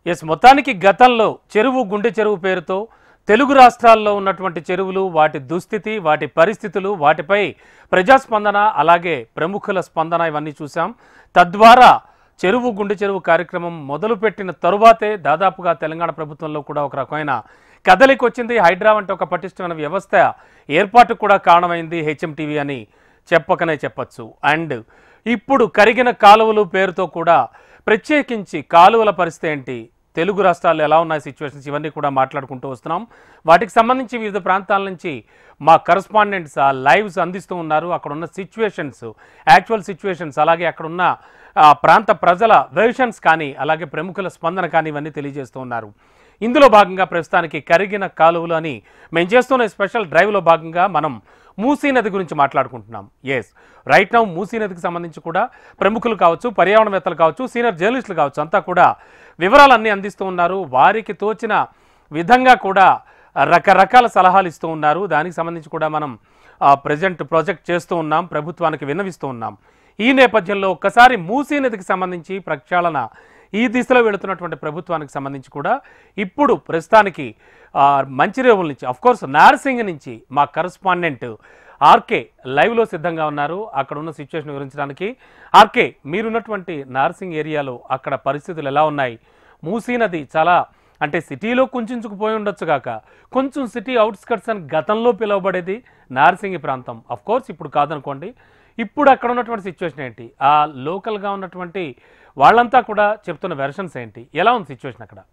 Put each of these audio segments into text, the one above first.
yes మొత్తానికి గతంలో చెరువు గుండె చెరువు పేరుతో తెలుగు రాష్ట్రాల్లో ఉన్నటువంటి చెరువులు వాటి దుస్థితి వాటి పరిస్థితులు వాటిపై ప్రజాస్పందన అలాగే ప్రముఖుల స్పందన ఇవన్నీ చూసాం తద్వారా చెరువు గుండె చెరువు కార్యక్రమం మొదలుపెట్టిన తరువాతే దాదాపుగా తెలంగాణ ప్రభుత్వంలో కూడా ఒక రకమైన కదలికి వచ్చింది హైడ్రా వంటి ఒక పటిష్టమైన వ్యవస్థ ఏర్పాటుకు కూడా కారణమైంది హెచ్ఎంటీవీ అని చెప్పకనే చెప్పొచ్చు అండ్ ఇప్పుడు కరిగిన కాలువలు పేరుతో కూడా ప్రత్యేకించి కాలువల పరిస్థితి ఏంటి తెలుగు రాష్ట్రాల్లో ఎలా ఉన్నాయి సిచ్యువేషన్స్ ఇవన్నీ కూడా మాట్లాడుకుంటూ వస్తున్నాం వాటికి సంబంధించి వివిధ ప్రాంతాల నుంచి మా కరస్పాండెంట్స్ ఆ లైవ్స్ అందిస్తూ ఉన్నారు అక్కడ ఉన్న సిచ్యువేషన్స్ యాక్చువల్ సిచ్యువేషన్స్ అలాగే అక్కడ ఉన్న ఆ, ప్రాంత ప్రజల వెర్షన్స్ కానీ అలాగే ప్రముఖుల స్పందన కానీ ఇవన్నీ తెలియజేస్తూ ఉన్నారు ఇందులో భాగంగా ప్రస్తుతానికి కరిగిన కాలువలు అని మేము చేస్తున్న స్పెషల్ డ్రైవ్లో భాగంగా మనం మూసీ నది గురించి మాట్లాడుకుంటున్నాం ఎస్ రైట్ నౌ మూసీ నదికి సంబంధించి కూడా ప్రముఖులు కావచ్చు పర్యావరణవేత్తలు కావచ్చు సీనియర్ జర్నలిస్టులు కావచ్చు అంతా కూడా వివరాలన్నీ అందిస్తూ ఉన్నారు వారికి తోచిన విధంగా కూడా రకరకాల సలహాలు ఇస్తూ ఉన్నారు దానికి సంబంధించి కూడా మనం ప్రజెంట్ ప్రాజెక్ట్ చేస్తూ ఉన్నాం ప్రభుత్వానికి విన్నవిస్తూ ఉన్నాం ఈ నేపథ్యంలో ఒక్కసారి మూసీ నదికి సంబంధించి ప్రక్షాళన ఈ దిశలో వెళుతున్నటువంటి ప్రభుత్వానికి సంబంధించి కూడా ఇప్పుడు ప్రస్తుతానికి ఆ, మంచిరేవుల నుంచి కోర్స్ నార్సింగ్ నుంచి మా కరస్పాండెంట్ ఆర్కే లైవ్లో సిద్ధంగా ఉన్నారు అక్కడ ఉన్న సిచ్యువేషన్ వివరించడానికి ఆర్కే మీరున్నటువంటి నార్సింగ్ ఏరియాలో అక్కడ పరిస్థితులు ఎలా ఉన్నాయి మూసీ నది చాలా అంటే సిటీలో కుంచుకుపోయి ఉండొచ్చు కాక కొంచెం సిటీ అవుట్స్కట్స్ అని గతంలో పిలువబడేది నార్సింగి ప్రాంతం అఫ్ కోర్స్ ఇప్పుడు కాదనుకోండి ఇప్పుడు అక్కడ ఉన్నటువంటి సిచ్యువేషన్ ఏంటి ఆ లోకల్గా ఉన్నటువంటి వాళ్ళంతా కూడా చెప్తున్న వెర్షన్స్ ఏంటి ఎలా ఉంది సిచ్యువేషన్ అక్కడ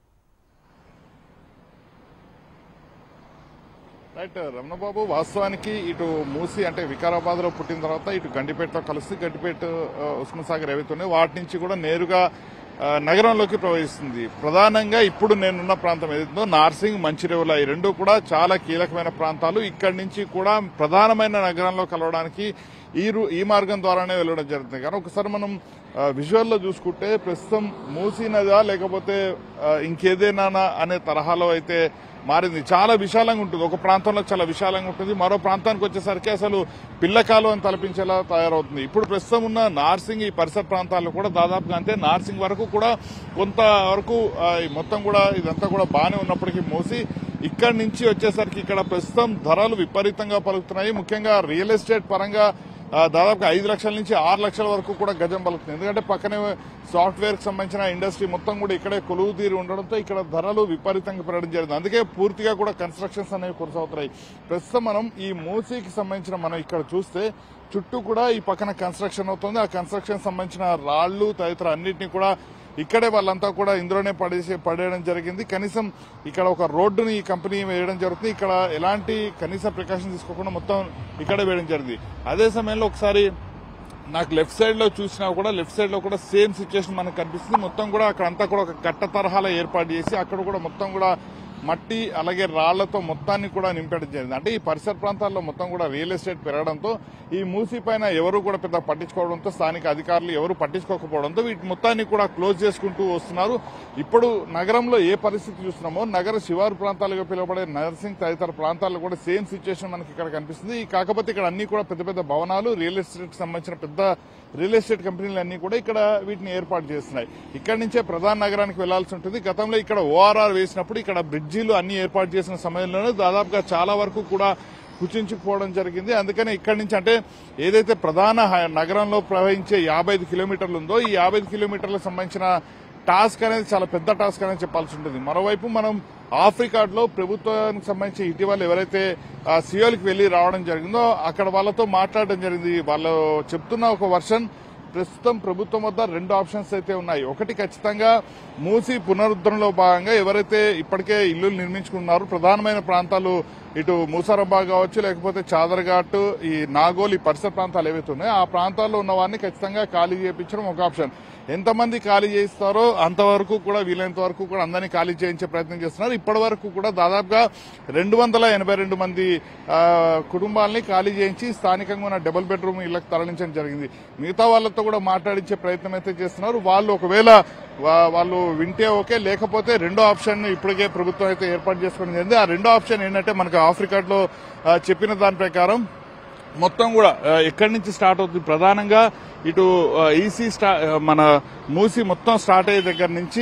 రైట్ రమణబాబు వాస్తవానికి ఇటు మూసి అంటే వికారాబాద్ లో పుట్టిన తర్వాత ఇటు గండిపేటతో కలిసి గండిపేట ఆ, ఉస్మాన్ సాగర్ ఏవైతున్నాయో వాటి నుంచి కూడా నేరుగా ఆ, నగరంలోకి ప్రవహిస్తుంది ప్రధానంగా ఇప్పుడు నేనున్న ప్రాంతం ఏదైతుందో నార్సింగ్ మంచిరేవుల ఈ రెండు కూడా చాలా కీలకమైన ప్రాంతాలు ఇక్కడి నుంచి కూడా ప్రధానమైన నగరంలో కలవడానికి ఈ రూ- ఈ మార్గం ద్వారానే వెళ్ళడం జరుగుతుంది కానీ ఒకసారి మనం విజువల్ లో చూసుకుంటే ప్రస్తుతం మూసీ నదా లేకపోతే ఆ, ఇంకేదేనా అనే తరహాలో అయితే మారింది చాలా విశాలంగా ఉంటుంది ఒక ప్రాంతంలో చాలా విశాలంగా ఉంటుంది మరో ప్రాంతానికి వచ్చేసరికి అసలు పిల్లకాలు అని తలపించేలా తయారవుతుంది ఇప్పుడు ప్రస్తుతం ఉన్న నార్సింగ్ ఈ పరిసర ప్రాంతాల్లో కూడా దాదాపుగా అంతే నార్సింగ్ వరకు కూడా కొంత వరకు ఆ, ఈ మొత్తం కూడా ఇదంతా కూడా బాగానే ఉన్నప్పటికీ మోసి ఇక్కడి నుంచి వచ్చేసరికి ఇక్కడ ప్రస్తుతం ధరలు విపరీతంగా పలుకుతున్నాయి ముఖ్యంగా రియల్ ఎస్టేట్ పరంగా ఆ, దాదాపుగా ఐదు లక్షల నుంచి ఆరు లక్షల వరకు కూడా గజం పలుకుతుంది ఎందుకంటే పక్కనే సాఫ్ట్వేర్ కి సంబంధించిన ఇండస్ట్రీ మొత్తం కూడా ఇక్కడే కొలువు తీరి ఉండడంతో ఇక్కడ ధరలు విపరీతంగా పెరగడం జరిగింది అందుకే పూర్తిగా కూడా కన్స్ట్రక్షన్స్ అనేవి కొనసాగుతున్నాయి ప్రస్తుతం మనం ఈ మూసీకి సంబంధించిన మనం ఇక్కడ చూస్తే చుట్టూ కూడా ఈ పక్కన కన్స్ట్రక్షన్ అవుతుంది ఆ కన్స్ట్రక్షన్ సంబంధించిన రాళ్లు తదితర అన్నింటినీ కూడా ఇక్కడే వాళ్ళంతా కూడా ఇందులోనే పడేసి పడేయడం జరిగింది కనీసం ఇక్కడ ఒక రోడ్డుని ఈ కంపెనీ వేయడం జరుగుతుంది ఇక్కడ ఎలాంటి కనీస ప్రికాషన్ తీసుకోకుండా మొత్తం ఇక్కడే వేయడం జరిగింది అదే సమయంలో ఒకసారి నాకు లెఫ్ట్ సైడ్ లో చూసినా కూడా లెఫ్ట్ సైడ్ లో కూడా సేమ్ సిచ్యువేషన్ మనకు కనిపిస్తుంది మొత్తం కూడా అక్కడ అంతా కూడా ఒక కట్ట తరహాలో ఏర్పాటు చేసి అక్కడ కూడా మొత్తం కూడా మట్టి అలాగే రాళ్లతో మొత్తాన్ని కూడా నింపడం జరిగింది అంటే ఈ పరిసర ప్రాంతాల్లో మొత్తం కూడా రియల్ ఎస్టేట్ పెరగడంతో ఈ మూసీ పైన ఎవరు కూడా పెద్ద పట్టించుకోవడంతో స్థానిక అధికారులు ఎవరు పట్టించుకోకపోవడంతో వీటి మొత్తాన్ని కూడా క్లోజ్ చేసుకుంటూ వస్తున్నారు ఇప్పుడు నగరంలో ఏ పరిస్థితి చూస్తున్నామో నగర శివారు ప్రాంతాలుగా పిలువబడే నర్సింగ్ తదితర ప్రాంతాల్లో కూడా సేమ్ సిచ్యువేషన్ మనకి ఇక్కడ కనిపిస్తుంది కాకపోతే ఇక్కడ అన్ని కూడా పెద్ద పెద్ద భవనాలు రియల్ ఎస్టేట్ సంబంధించిన పెద్ద రియల్ ఎస్టేట్ కంపెనీలు అన్ని కూడా ఇక్కడ వీటిని ఏర్పాటు చేస్తున్నాయి ఇక్కడ నుంచే ప్రధాన నగరానికి వెళ్లాల్సి ఉంటుంది గతంలో ఇక్కడ ఓఆర్ఆర్ వేసినప్పుడు ఇక్కడ బ్రిడ్జీలు అన్ని ఏర్పాటు చేసిన సమయంలోనే దాదాపుగా చాలా వరకు కూడా కుచించుకుపోవడం జరిగింది అందుకని ఇక్కడి నుంచి అంటే ఏదైతే ప్రధాన హ- నగరంలో ప్రవహించే యాభై ఐదు కిలోమీటర్లు ఉందో ఈ యాభై ఐదు కిలోమీటర్లకు సంబంధించిన టాస్క్ అనేది చాలా పెద్ద టాస్క్ అనేది చెప్పాల్సి ఉంటుంది మరోవైపు మనం ఆఫ్రికాలో ప్రభుత్వానికి సంబంధించి ఇటీవల ఎవరైతే ఆ, సియోల్కి వెళ్లి రావడం జరిగిందో అక్కడ వాళ్ళతో మాట్లాడడం జరిగింది వాళ్ళు చెప్తున్న ఒక వర్షన్ ప్రస్తుతం ప్రభుత్వం వద్ద రెండు ఆప్షన్స్ అయితే ఉన్నాయి ఒకటి ఖచ్చితంగా మూసి పునరుద్ధరణలో భాగంగా ఎవరైతే ఇప్పటికే ఇల్లు నిర్మించుకున్నారో ప్రధానమైన ప్రాంతాలు ఇటు మూసారంబా కావచ్చు లేకపోతే చాదర్ఘాట్ ఈ నాగోల్ ఈ పరిసర ప్రాంతాలు ఏవైతే ఉన్నాయో ఆ ప్రాంతాల్లో ఉన్న వారిని ఖచ్చితంగా ఖాళీ చేయించడం ఒక ఆప్షన్ ఎంతమంది ఖాళీ చేయిస్తారో అంతవరకు కూడా వీలైనంత వరకు కూడా అందరినీ ఖాళీ చేయించే ప్రయత్నం చేస్తున్నారు ఇప్పటి వరకు కూడా దాదాపుగా రెండు వందల ఎనభై రెండు మంది ఆ, కుటుంబాలని ఖాళీ చేయించి స్థానికంగా ఉన్న డబుల్ బెడ్రూమ్ ఇళ్లకు తరలించడం జరిగింది మిగతా వాళ్ళతో కూడా మాట్లాడించే ప్రయత్నం అయితే చేస్తున్నారు వాళ్ళు ఒకవేళ వా- వాళ్ళు వింటే ఓకే లేకపోతే రెండో ఆప్షన్ ఇప్పటికే ప్రభుత్వం అయితే ఏర్పాటు చేసుకోవడం జరిగింది ఆ రెండో ఆప్షన్ ఏంటంటే మనకు ఆఫ్రికాలో ఆ, చెప్పిన దాని ప్రకారం మొత్తం కూడా ఆ, ఎక్కడి నుంచి స్టార్ట్ అవుతుంది ప్రధానంగా ఇటు ఈసీ స్టా ఆ, మన మూసి మొత్తం స్టార్ట్ అయ్యే దగ్గర నుంచి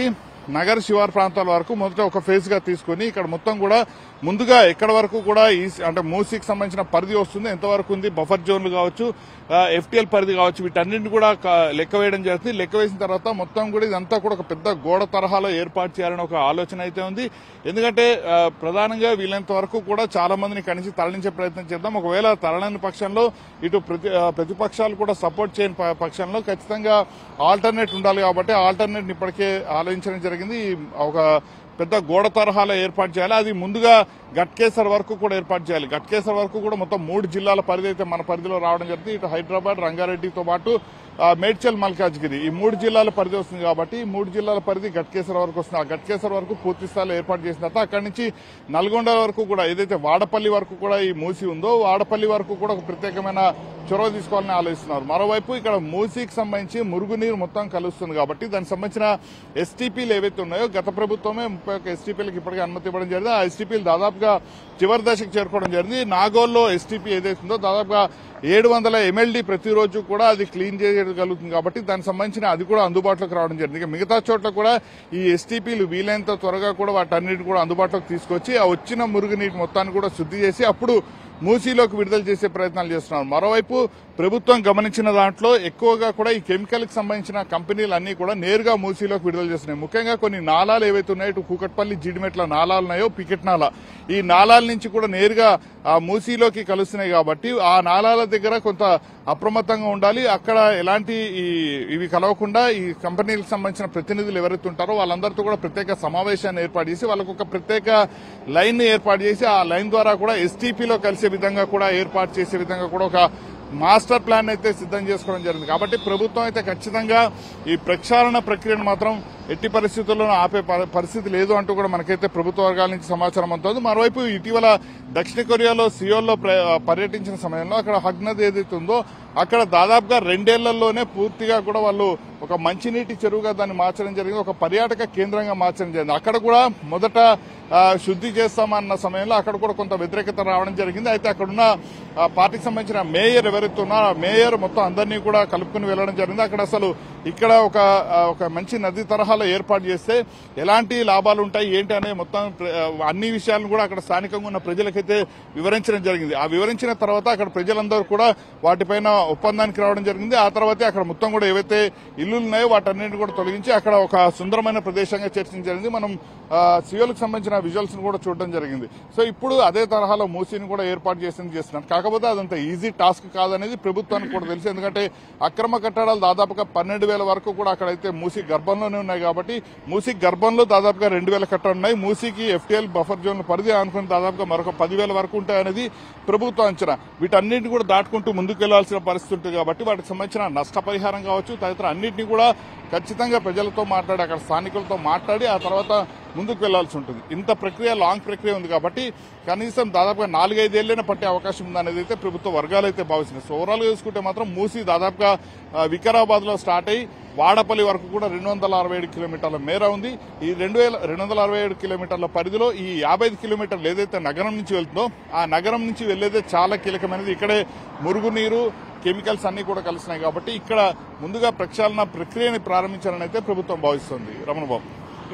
నగర శివారు ప్రాంతాల వరకు మొదట ఒక ఫేజ్ గా తీసుకుని ఇక్కడ మొత్తం కూడా ముందుగా ఎక్కడ వరకు కూడా ఈ అంటే మూసీకి సంబంధించిన పరిధి వస్తుంది ఎంతవరకు ఉంది బఫర్ జోన్లు కావచ్చు ఎఫ్టీఎల్ పరిధి కావచ్చు వీటన్నింటిని కూడా క- లెక్క వేయడం జరుగుతుంది లెక్క వేసిన తర్వాత మొత్తం కూడా ఇదంతా కూడా ఒక పెద్ద గోడ తరహాలో ఏర్పాటు చేయాలని ఒక ఆలోచన అయితే ఉంది ఎందుకంటే ఆ, ప్రధానంగా వీలైనంత వరకు కూడా చాలా మందిని కనిసి తరలించే ప్రయత్నం చేద్దాం ఒకవేళ తరలని పక్షంలో ఇటు ప్రతి ఆ, ప్రతిపక్షాలు కూడా సపోర్ట్ చేయని ప- పక్షంలో ఖచ్చితంగా ఆల్టర్నేట్ ఉండాలి కాబట్టి ఆల్టర్నేట్ ఇప్పటికే ఆలోచించడం జరిగింది ఈ ఒక పెద్ద గోడ తరహాలో ఏర్పాటు చేయాలి అది ముందుగా గట్కేసర్ వరకు కూడా ఏర్పాటు చేయాలి గట్కేసర్ వరకు కూడా మొత్తం మూడు జిల్లాల పరిధి అయితే మన పరిధిలో రావడం జరిగింది ఇటు హైదరాబాద్ రంగారెడ్డితో పాటు ఆ, మేడ్చల్ మల్కాజ్గిరి ఈ మూడు జిల్లాల పరిధి వస్తుంది కాబట్టి ఈ మూడు జిల్లాల పరిధి గట్కేసర్ వరకు వస్తుంది ఆ గట్కేసర్ వరకు పూర్తి స్థాయిలో ఏర్పాటు చేసిన తర్వాత అక్కడి నుంచి నల్గొండ వరకు కూడా ఏదైతే వాడపల్లి వరకు కూడా ఈ మూసి ఉందో వాడపల్లి వరకు కూడా ఒక ప్రత్యేకమైన చొరవ తీసుకోవాలని ఆలోచిస్తున్నారు మరోవైపు ఇక్కడ మూసీకి సంబంధించి మురుగునీరు మొత్తం కలుస్తుంది కాబట్టి దానికి సంబంధించిన ఎస్టీపీలు ఏవైతే ఉన్నాయో గత ప్రభుత్వమే ముప్పై ఒక్క ఎస్టీపీలకు ఇప్పటికే అనుమతి ఇవ్వడం జరిగింది ఆ ఎస్టీపీలు దాదాపుగా చివరి దశకు చేరుకోవడం జరిగింది నాగోల్లో ఎస్టీపీ ఏదైతే ఉందో దాదాపుగా ఏడు వందల ఎంఎల్డీ ప్రతిరోజు కూడా అది క్లీన్ చేయగలుగుతుంది కాబట్టి దానికి సంబంధించిన అది కూడా అందుబాటులోకి రావడం జరిగింది ఇక మిగతా చోట్ల కూడా ఈ ఎస్టీపీలు వీలైనంత త్వరగా కూడా వాటన్నిటిని కూడా అందుబాటులోకి తీసుకొచ్చి ఆ వచ్చిన మురుగునీటి మొత్తాన్ని కూడా శుద్ధి చేసి అప్పుడు మూసీలోకి విడుదల చేసే ప్రయత్నాలు చేస్తున్నారు మరోవైపు ప్రభుత్వం గమనించిన దాంట్లో ఎక్కువగా కూడా ఈ కెమికల్ కి సంబంధించిన కంపెనీలు అన్ని కూడా నేరుగా మూసీలోకి విడుదల చేస్తున్నాయి ముఖ్యంగా కొన్ని నాలాలు ఏవైతే ఉన్నాయో ఇటు కూకట్పల్లి జీడిమెట్ల నాలాలు ఉన్నాయో పికెట్ నాలా ఈ నాలాల నుంచి కూడా నేరుగా ఆ మూసీలోకి కలుస్తున్నాయి కాబట్టి ఆ నాలాల దగ్గర కొంత అప్రమత్తంగా ఉండాలి అక్కడ ఎలాంటి ఈ ఇవి కలవకుండా ఈ కంపెనీలకు సంబంధించిన ప్రతినిధులు ఎవరైతే ఉంటారో వాళ్ళందరితో కూడా ప్రత్యేక సమావేశాన్ని ఏర్పాటు చేసి వాళ్ళకు ఒక ప్రత్యేక లైన్ ఏర్పాటు చేసి ఆ లైన్ ద్వారా కూడా ఎస్టీపీలో కలిసే విధంగా కూడా ఏర్పాటు చేసే విధంగా కూడా ఒక మాస్టర్ ప్లాన్ అయితే సిద్ధం చేసుకోవడం జరిగింది కాబట్టి ప్రభుత్వం అయితే ఖచ్చితంగా ఈ ప్రక్షాళన ప్రక్రియను మాత్రం ఎట్టి పరిస్థితుల్లోనూ ఆపే ప- పరిస్థితి లేదు అంటూ కూడా మనకైతే ప్రభుత్వ వర్గాల నుంచి సమాచారం అందుతుంది మరోవైపు ఇటీవల దక్షిణ కొరియాలో సియోల్లో ప్ర- పర్యటించిన సమయంలో అక్కడ హగ్నది ఏదైతే ఉందో అక్కడ దాదాపుగా రెండేళ్లలోనే పూర్తిగా కూడా వాళ్ళు ఒక మంచినీటి చెరువుగా దాన్ని మార్చడం జరిగింది ఒక పర్యాటక కేంద్రంగా మార్చడం జరిగింది అక్కడ కూడా మొదట ఆ, శుద్ధి చేస్తామన్న సమయంలో అక్కడ కూడా కొంత వ్యతిరేకత రావడం జరిగింది అయితే అక్కడున్న ఆ, పార్టీకి సంబంధించిన మేయర్ ఎవరైతే ఉన్నారో ఆ మేయర్ మొత్తం అందరినీ కూడా కలుపుకుని వెళ్ళడం జరిగింది అక్కడ అసలు ఇక్కడ ఒక ఆ, ఒక మంచి నది తరహాలో ఏర్పాటు చేస్తే ఎలాంటి లాభాలు ఉంటాయి ఏంటి అనే మొత్తం ప్ర- ఆ, అన్ని విషయాలను కూడా అక్కడ స్థానికంగా ఉన్న ప్రజలకైతే వివరించడం జరిగింది ఆ వివరించిన తర్వాత అక్కడ ప్రజలందరూ కూడా వాటిపైన ఒప్పందానికి రావడం జరిగింది ఆ తర్వాతే అక్కడ మొత్తం కూడా ఏవైతే ఇల్లులు ఉన్నాయో వాటన్నింటిని కూడా తొలగించి అక్కడ ఒక సుందరమైన ప్రదేశంగా చర్చించడం జరిగింది మనం సియోలకు సంబంధించిన విజువల్స్ కూడా చూడడం జరిగింది సో ఇప్పుడు అదే తరహాలో మూసీని కూడా ఏర్పాటు చేసింది చేస్తున్నారు కాకపోతే అదంత ఈజీ టాస్క్ కాదనేది ప్రభుత్వానికి కూడా తెలుసు ఎందుకంటే అక్రమ కట్టడాలు దాదాపుగా పన్నెండు వేల వరకు కూడా అక్కడైతే మూసీ గర్భంలోనే ఉన్నాయి కాబట్టి మూసీ గర్భంలో దాదాపుగా రెండు వేల కట్టడాలు ఉన్నాయి మూసీకి ఎఫ్టీఎల్ బఫర్ జోన్ పరిధి అనుకుని దాదాపుగా మరొక పదివేల వరకు ఉంటాయనేది ప్రభుత్వ అంచనా వీటన్నింటిని కూడా దాటుకుంటూ ముందుకు వెళ్లాల్సిన పరిస్థితి ఉంటుంది కాబట్టి వాటికి సంబంధించిన నష్టపరిహారం కావచ్చు తదితర అన్నింటినీ కూడా ఖచ్చితంగా ప్రజలతో మాట్లాడి అక్కడ స్థానికులతో మాట్లాడి ఆ తర్వాత ముందుకు వెళ్లాల్సి ఉంటుంది ఇంత ప్రక్రియ లాంగ్ ప్రక్రియ ఉంది కాబట్టి కనీసం దాదాపుగా నాలుగైదేళ్లైనా పట్టే అవకాశం ఉందనేది అయితే ప్రభుత్వ వర్గాలు అయితే భావిస్తున్నాయి సో ఓవరాల్ గా చూసుకుంటే మాత్రం మూసి దాదాపుగా వికారాబాద్ లో స్టార్ట్ అయ్యి వాడపల్లి వరకు కూడా రెండు వందల అరవై ఏడు కిలోమీటర్ల మేర ఉంది ఈ రెండు వేల రెండు వందల అరవై ఏడు కిలోమీటర్ల పరిధిలో ఈ యాభై ఐదు కిలోమీటర్లు ఏదైతే నగరం నుంచి వెళ్తుందో ఆ నగరం నుంచి వెళ్లేదే చాలా కీలకమైనది ఇక్కడే మురుగునీరు కెమికల్స్ అన్ని కూడా కలిసినాయి కాబట్టి ఇక్కడ ముందుగా ప్రక్షాళన ప్రక్రియని ప్రారంభించాలని అయితే ప్రభుత్వం భావిస్తోంది రమణ బాబు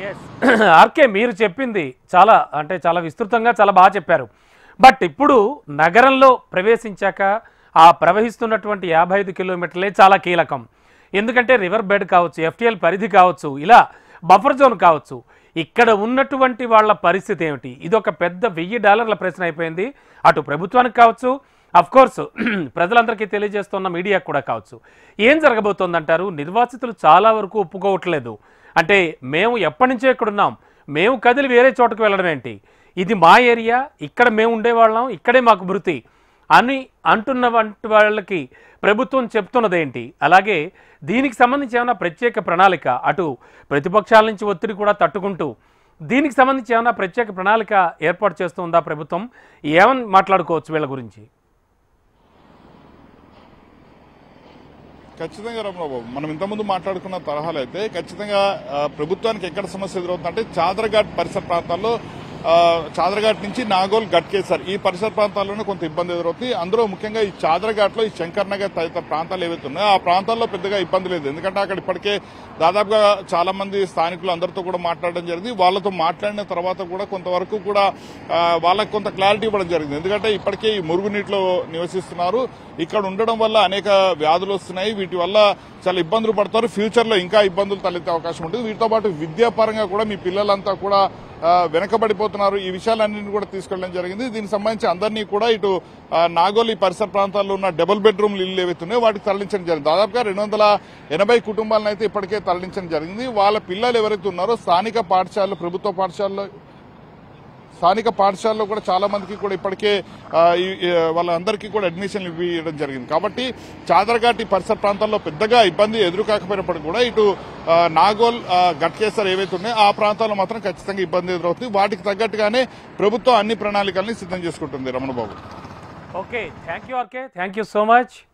ఆర్కే మీరు చెప్పింది చాలా అంటే చాలా విస్తృతంగా చాలా బాగా చెప్పారు బట్ ఇప్పుడు నగరంలో ప్రవేశించాక ఆ ప్రవహిస్తున్నటువంటి యాభై ఐదు కిలోమీటర్లే చాలా కీలకం ఎందుకంటే రివర్ బెడ్ కావచ్చు ఎఫ్టిఎల్ పరిధి కావచ్చు ఇలా బఫర్ జోన్ కావచ్చు ఇక్కడ ఉన్నటువంటి వాళ్ళ పరిస్థితి ఏమిటి ఇది ఒక పెద్ద వెయ్యి డాలర్ల ప్రశ్న అయిపోయింది అటు ప్రభుత్వానికి కావచ్చు అఫ్ కోర్స్ ప్రజలందరికీ తెలియజేస్తున్న మీడియాకు కూడా కావచ్చు ఏం జరగబోతోందంటారు నిర్వాసితులు చాలా వరకు ఒప్పుకోవట్లేదు అంటే మేము ఎప్పటి నుంచో ఇక్కడ ఉన్నాం మేము కదిలి వేరే చోటకు వెళ్ళడం ఏంటి ఇది మా ఏరియా ఇక్కడ మేము ఉండేవాళ్ళం ఇక్కడే మాకు భృతి అని అంటున్న వంటి వాళ్ళకి ప్రభుత్వం చెప్తున్నదేంటి అలాగే దీనికి సంబంధించి ఏమైనా ప్రత్యేక ప్రణాళిక అటు ప్రతిపక్షాల నుంచి ఒత్తిడి కూడా తట్టుకుంటూ దీనికి సంబంధించి ఏమైనా ప్రత్యేక ప్రణాళిక ఏర్పాటు చేస్తుందా ప్రభుత్వం ఏమని మాట్లాడుకోవచ్చు వీళ్ళ గురించి ఖచ్చితంగా రమణబాబు మనం ఇంతకుముందు మాట్లాడుకున్న తరహాలు అయితే ఖచ్చితంగా ఆ, ప్రభుత్వానికి ఎక్కడ సమస్య ఎదురవుతుందంటే చాదరఘాట్ పరిసర ప్రాంతాల్లో ఆ, చాదరఘాట్ నుంచి నాగోల్ గట్కేసర్ ఈ పరిసర ప్రాంతాల్లోనే కొంత ఇబ్బంది ఎదురవుతుంది అందులో ముఖ్యంగా ఈ చాదరఘాట్ లో ఈ శంకర్ నగర్ తదితర ప్రాంతాలు ఏవైతే ఉన్నాయో ఆ ప్రాంతాల్లో పెద్దగా ఇబ్బంది లేదు ఎందుకంటే అక్కడ ఇప్పటికే దాదాపుగా చాలా మంది స్థానికులు అందరితో కూడా మాట్లాడడం జరిగింది వాళ్ళతో మాట్లాడిన తర్వాత కూడా కొంతవరకు కూడా ఆ, వాళ్ళకి కొంత క్లారిటీ ఇవ్వడం జరిగింది ఎందుకంటే ఇప్పటికే ఈ మురుగునీటిలో నివసిస్తున్నారు ఇక్కడ ఉండడం వల్ల అనేక వ్యాధులు వస్తున్నాయి వీటి వల్ల చాలా ఇబ్బందులు పడతారు ఫ్యూచర్ లో ఇంకా ఇబ్బందులు తలెత్తే అవకాశం ఉంటుంది వీటితో పాటు విద్యాపరంగా కూడా మీ పిల్లలంతా కూడా ఆ, వెనకబడిపోతున్నారు ఈ విషయాలన్నింటినీ కూడా తీసుకెళ్ళడం జరిగింది దీనికి సంబంధించి అందరినీ కూడా ఇటు ఆ, నాగోల్ ఈ పరిసర ప్రాంతాల్లో ఉన్న డబుల్ బెడ్రూమ్ ఇల్లు ఏవైతే ఉన్నాయో వాటికి తరలించడం జరిగింది దాదాపుగా రెండు వందల ఎనభై కుటుంబాలను అయితే ఇప్పటికే తరలించడం జరిగింది వాళ్ళ పిల్లలు ఎవరైతే ఉన్నారో స్థానిక పాఠశాలలు ప్రభుత్వ పాఠశాలలో స్థానిక పాఠశాలలో కూడా చాలా మందికి కూడా ఇప్పటికే ఆ, ఈ- ఈ వాళ్ళందరికీ కూడా అడ్మిషన్లు ఇవ్వడం జరిగింది కాబట్టి చాదరఘాట్ ఈ పరిసర ప్రాంతాల్లో పెద్దగా ఇబ్బంది ఎదురు కాకపోయినప్పటికీ కూడా ఇటు ఆ, నాగోల్ ఆ, గట్కేసర్ ఏవైతే ఉన్నాయో ఆ ప్రాంతాల్లో మాత్రం ఖచ్చితంగా ఇబ్బంది ఎదురవుతుంది వాటికి తగ్గట్టుగానే ప్రభుత్వం అన్ని ప్రణాళికల్ని సిద్ధం చేసుకుంటుంది Ramanababu okay thank you RK thank you so much